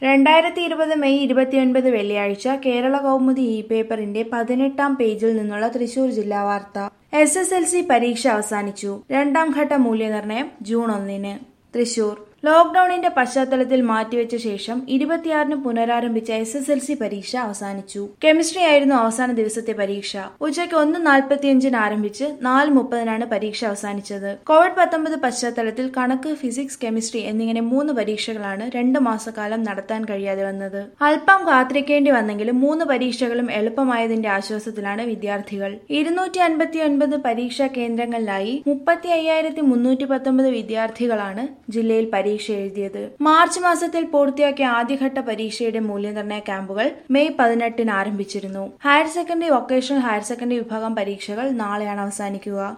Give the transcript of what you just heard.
രണ്ടായിരത്തി ഇരുപത് മെയ് ഇരുപത്തിയൊൻപത് വെള്ളിയാഴ്ച കേരള കൗമുദി ഇ പേപ്പറിന്റെ പതിനെട്ടാം പേജിൽ നിന്നുള്ള തൃശൂർ ജില്ലാ വാർത്ത എസ് എസ് എൽ സി പരീക്ഷ അവസാനിച്ചു രണ്ടാം ഘട്ട മൂല്യനിർണ്ണയം ജൂൺ ഒന്നിന് തൃശൂർ ലോക്ഡൌണിന്റെ പശ്ചാത്തലത്തിൽ മാറ്റിവെച്ച ശേഷം ഇരുപത്തിയാറിന് പുനരാരംഭിച്ച എസ് എസ് എൽ സി പരീക്ഷ അവസാനിച്ചു കെമിസ്ട്രി ആയിരുന്നു അവസാന ദിവസത്തെ പരീക്ഷ ഉച്ചയ്ക്ക് ഒന്ന് നാൽപ്പത്തിയഞ്ചിന് ആരംഭിച്ച് നാല് മുപ്പതിനാണ് പരീക്ഷ അവസാനിച്ചത് കോവിഡ് പത്തൊമ്പത് പശ്ചാത്തലത്തിൽ കണക്ക് ഫിസിക്സ് കെമിസ്ട്രി എന്നിങ്ങനെ മൂന്ന് പരീക്ഷകളാണ് രണ്ട് മാസക്കാലം നടത്താൻ കഴിയാതെ വന്നത് അല്പം കാത്തിരിക്കേണ്ടി വന്നെങ്കിലും മൂന്ന് പരീക്ഷകളും എളുപ്പമായതിന്റെ ആശ്വാസത്തിലാണ് വിദ്യാർത്ഥികൾ ഇരുന്നൂറ്റി അൻപത്തി ഒൻപത് പരീക്ഷാ കേന്ദ്രങ്ങളിലായി മുപ്പത്തി അയ്യായിരത്തി മുന്നൂറ്റി പത്തൊമ്പത് വിദ്യാർത്ഥികളാണ് ജില്ലയിൽ പരീക്ഷ എഴുതിയത് മാർച്ച് മാസത്തിൽ പൂർത്തിയാക്കിയ ആദ്യഘട്ട പരീക്ഷയുടെ മൂല്യനിർണ്ണയ ക്യാമ്പുകൾ മെയ് പതിനെട്ടിന് ആരംഭിച്ചിരുന്നു higher secondary vocational higher secondary വിഭാഗം പരീക്ഷകൾ നാളെയാണ് അവസാനിക്കുക